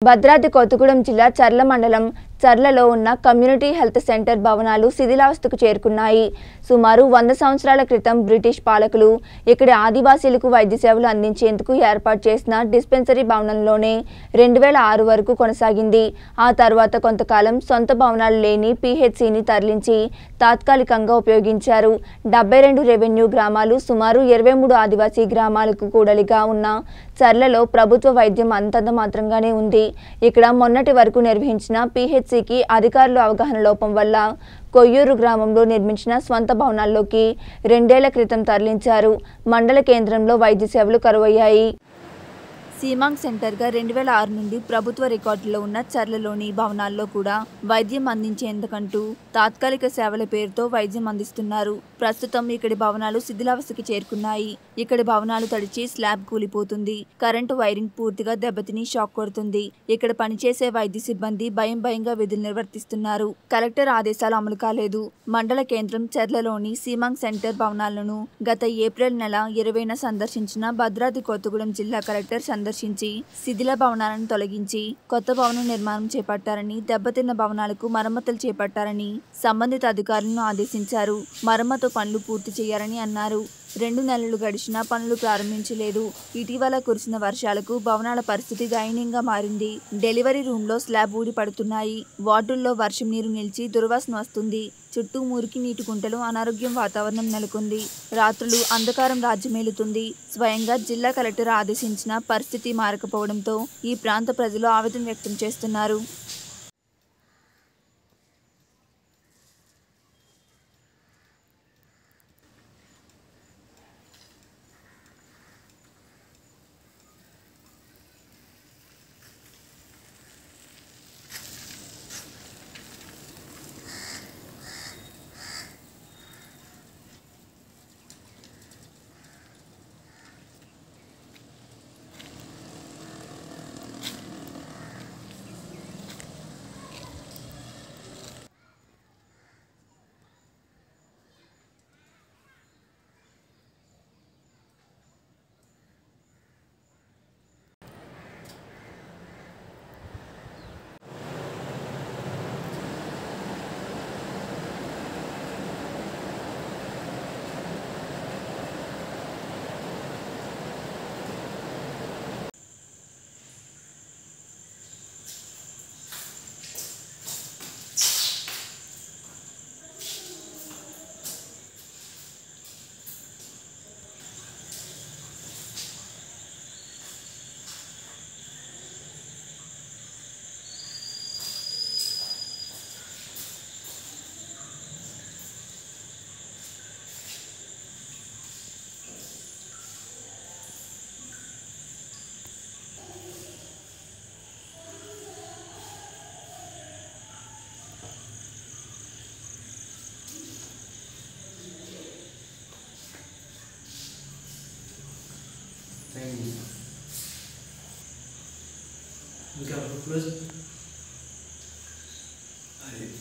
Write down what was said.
భద్రాద్రి కొత్తగూడెం జిల్లా చర్ల మండలం చర్లలో ఉన్న కమ్యూనిటీ హెల్త్ సెంటర్ భవనాలు శిథిలావస్థకు చేరుకున్నాయి సుమారు వంద సంవత్సరాల క్రితం బ్రిటిష్ పాలకులు ఇక్కడి ఆదివాసీలకు వైద్య సేవలు అందించేందుకు ఏర్పాటు చేసిన డిస్పెన్సరీ భవనంలోనే రెండు వేల ఆరు వరకు కొనసాగింది ఆ తర్వాత కొంతకాలం సొంత భవనాలు లేని పీహెచ్సిని తరలించి తాత్కాలికంగా ఉపయోగించారు డెబ్బై రెండు రెవెన్యూ గ్రామాలు సుమారు ఇరవై మూడు ఆదివాసీ గ్రామాలకు కూడలిగా ఉన్న చర్లలో ప్రభుత్వ వైద్యం అంతంత మాత్రంగానే ఉంది ఇక్కడ మొన్నటి వరకు నిర్వహించిన పీహెచ్సికి అధికారులు అవగాహన లోపం వల్ల కొయ్యూరు గ్రామంలో నిర్మించిన స్వంత భవనాల్లోకి రెండేళ్ల క్రితం తరలించారు మండల కేంద్రంలో వైద్య సేవలు కరువయ్యాయి సీమాంగ్ సెంటర్గా రెండు వేల ఆరు నుండి ప్రభుత్వ రికార్డులో ఉన్న చర్లలోని భవనాల్లో కూడా వైద్యం అందించేందుకంటూ తాత్కాలిక సేవల పేరుతో వైద్యం అందిస్తున్నారు ప్రస్తుతం ఇక్కడి భవనాలు శిథిలావస్థకి చేరుకున్నాయి ఇక్కడి భవనాలు తడిచి స్లాబ్ కూలిపోతుంది కరెంటు వైరింగ్ పూర్తిగా దెబ్బతిని షాక్ కొడుతుంది ఇక్కడ పనిచేసే వైద్య సిబ్బంది భయం భయంగా విధులు నిర్వర్తిస్తున్నారు కలెక్టర్ ఆదేశాలు అమలు కాలేదు మండల కేంద్రం చెర్లలోని సీమాంగ్ సెంటర్ భవనాలను గత ఏప్రిల్ నెల ఇరవైన సందర్శించిన భద్రాద్రి కొత్తగూడెం జిల్లా కలెక్టర్ సందర్శించి శిథిల భవనాలను తొలగించి కొత్త భవనం నిర్మాణం చేపట్టారని దెబ్బతిన్న భవనాలకు మరమ్మతులు చేపట్టారని సంబంధిత అధికారులను ఆదేశించారు మరమ్మతు పనులు పూర్తి చేయాలని అన్నారు రెండు నెలలు గడిచినా పనులు ప్రారంభించలేదు ఇటీవల కురిసిన వర్షాలకు భవనాల పరిస్థితి దయనీయంగా మారింది డెలివరీ రూమ్లో స్లాబ్ ఊడి పడుతున్నాయి వార్డుల్లో వర్షం నీరు నిలిచి దుర్వాసన వస్తుంది చుట్టూ మురికి నీటి కుంటలు అనారోగ్యం వాతావరణం నెలకొంది రాత్రులు అంధకారం రాజ్యమేలుతుంది స్వయంగా జిల్లా కలెక్టర్ ఆదేశించిన పరిస్థితి మారకపోవడంతో ఈ ప్రాంత ప్రజలు ఆవేదన వ్యక్తం చేస్తున్నారు Thank you. ఇంకా క్లోజ్ అది